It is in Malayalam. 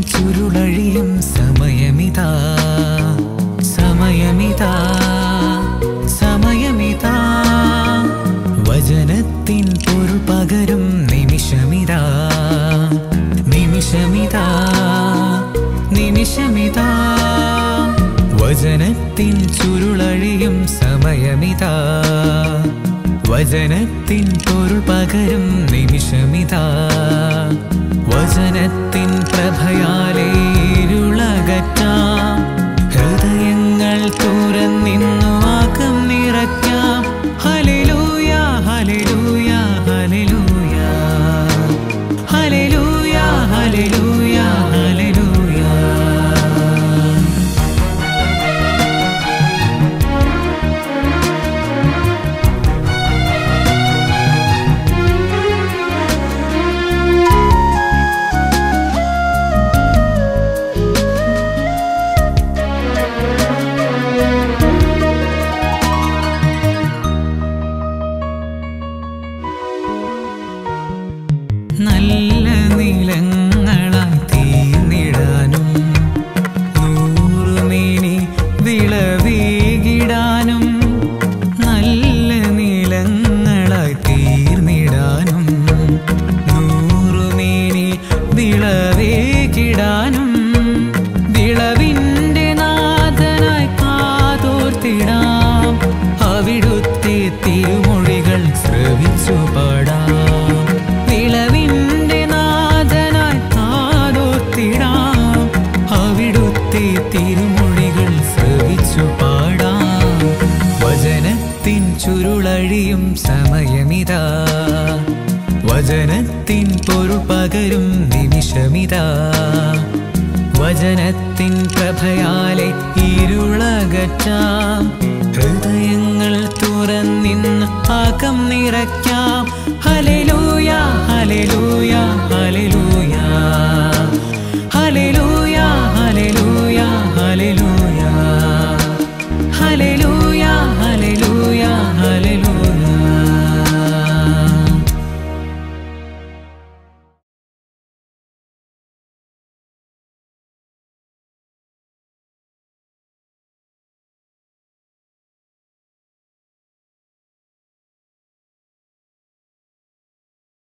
ചുരുളഴിയും സമയമിതാ സമയമിതാ സമയമിതാ വചനത്തിൻ പൊരുൾ പകരും നിമിഷമിതാ നിമിഷമിതാ നിമിഷമിതാ വചനത്തിൻ ചുരുളഴിയും സമയമിതാ വചനത്തിൻ പൊരുൾ പകരും നിമിഷമിതാ വചനത്തിൻ പ്രഭയാലേ ഇരുളകറ്റാം ഹൃദയങ്ങൾ തുറന്നിന്നു ആക്കം നിറയ്ക്കാം ഹല്ലേലൂയ ഹല്ലേലൂയ ഹല്ലേലൂയ ഹല്ലേലൂയ ഹല്ലേലൂയ ഹല്ലേലൂയ നല്ല നിലങ്ങളായി തീർന്നിടാനും നൂറുമേനി വിളവീകിടാനും നല്ല നിലങ്ങളായി തീർന്നിടാനും നൂറുമേനി വിളവേകിടാനും വിളവിൻ്റെ നാഥനായി കാതോർത്തിടാം അവിടുത്തെ തിരുമൊഴികൾ ശ്രവിച്ചു പാടാം വിളവിൻ്റെ നാഥനായി കാതോർത്തിടാം അവിടുത്തെ തിരുമൊഴികൾ ശ്രവിച്ചു പാടാം വചനത്തിൻ ചുരുളഴിയും സമയമിതാ വചനത്തിൻ പൊരുൾ പകരും നിമിഷമിതാ വചനത്തിൻ പ്രഭയാലെ ഇരുളകറ്റാം ഹൃദയങ്ങൾ തുറന്നിന്ന് ആക്കം നിറയ്ക്കാം ഹല്ലേലൂയ ഹല്ലേലൂയ